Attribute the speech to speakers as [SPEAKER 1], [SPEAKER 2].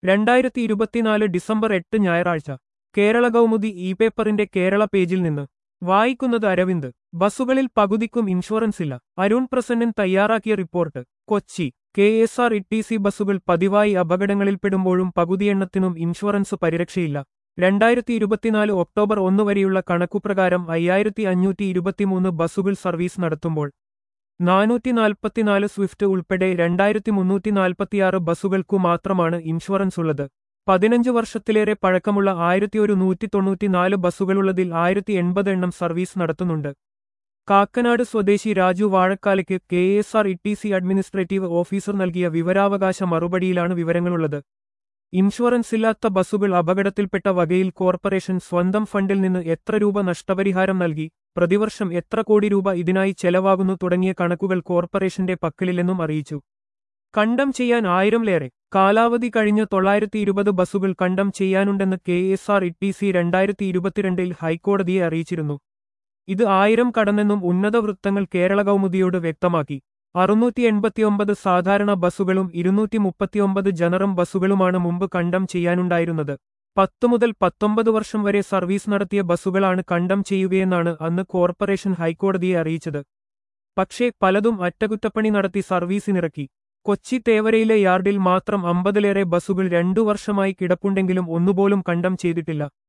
[SPEAKER 1] രണ്ടായിരത്തി ഇരുപത്തിനാല് ഡിസംബർ എട്ട് ഞായറാഴ്ച കേരള കൗമുദി ഇ പേപ്പറിന്റെ കേരള പേജിൽ നിന്ന് വായിക്കുന്നത് അരവിന്ദ് ബസ്സുകളിൽ പകുതിക്കും ഇൻഷുറൻസ് ഇല്ല അരുൺ പ്രസന്നൻ തയ്യാറാക്കിയ report Kochi K S R E T C ബസ്സുകൾ പതിവായി അപകടങ്ങളിൽപ്പെടുമ്പോഴും പകുതി എണ്ണത്തിനും ഇൻഷുറൻസ് പരിരക്ഷയില്ല രണ്ടായിരത്തി ഇരുപത്തിനാല് ഒക്ടോബർ ഒന്ന് വരെയുള്ള കണക്കുപ്രകാരം അയ്യായിരത്തി അഞ്ഞൂറ്റി ഇരുപത്തിമൂന്ന് ബസ്സുകൾ സർവീസ് നടത്തുമ്പോൾ നാനൂറ്റി നാൽപ്പത്തിനാല് സ്വിഫ്റ്റ് ഉൾപ്പെടെ രണ്ടായിരത്തി മുന്നൂറ്റി നാൽപ്പത്തിയാറ് ബസ്സുകൾക്കു മാത്രമാണ് ഇൻഷുറൻസ് ഉള്ളത് പതിനഞ്ച് വർഷത്തിലേറെ പഴക്കമുള്ള ആയിരത്തി ഒരു നൂറ്റി തൊണ്ണൂറ്റിനാല് ബസ്സുകളുള്ളതിൽ ആയിരത്തി എൺപത് എണ്ണം സർവീസ് നടത്തുന്നുണ്ട് കാക്കനാട് സ്വദേശി രാജു വാഴക്കാലയ്ക്ക് K S R E T C administrative officer നൽകിയ വിവരാവകാശ മറുപടിയിലാണ് വിവരങ്ങളുള്ളത് ഇൻഷുറൻസ് ഇല്ലാത്ത ബസ്സുകൾ അപകടത്തിൽപ്പെട്ട വകയിൽ കോർപ്പറേഷൻ സ്വന്തം ഫണ്ടിൽ നിന്ന് എത്ര രൂപ നഷ്ടപരിഹാരം നൽകി പ്രതിവർഷം എത്ര കോടി രൂപ ഇതിനായി ചെലവാകുന്നു തുടങ്ങിയ കണക്കുകൾ കോർപ്പറേഷന്റെ പക്കലില്ലെന്നും അറിയിച്ചു കണ്ടം ചെയ്യാൻ ആയിരംലേറെ കാലാവധി കഴിഞ്ഞ തൊള്ളായിരത്തി ഇരുപത് ബസ്സുകൾ കണ്ടം ചെയ്യാനുണ്ടെന്ന് K S R E T സി രണ്ടായിരത്തി ഇരുപത്തിരണ്ടിൽ ഹൈക്കോടതിയെ അറിയിച്ചിരുന്നു ഇത് ആയിരം കടന്നെന്നും ഉന്നത വൃത്തങ്ങൾ കേരള കൗമുദിയോട് വ്യക്തമാക്കി അറുന്നൂറ്റി എൺപത്തിയൊമ്പത് സാധാരണ ബസ്സുകളും ഇരുന്നൂറ്റി മുപ്പത്തിയൊമ്പത് ജനറം ബസ്സുകളുമാണ് മുമ്പ് കണ്ടം ചെയ്യാനുണ്ടായിരുന്നത് പത്തു മുതൽ പത്തൊമ്പത് വർഷം വരെ സർവീസ് നടത്തിയ ബസ്സുകളാണ് കണ്ടം ചെയ്യുകയെന്നാണ് അന്ന് കോർപ്പറേഷൻ ഹൈക്കോടതിയെ അറിയിച്ചത് പക്ഷേ പലതും അറ്റകുറ്റപ്പണി നടത്തി സർവീസിനിറക്കി കൊച്ചി തേവരയിലെ യാർഡിൽ മാത്രം അമ്പതിലേറെ ബസ്സുകൾ രണ്ടു വർഷമായി കിടപ്പുണ്ടെങ്കിലും ഒന്നുപോലും കണ്ടം ചെയ്തിട്ടില്ല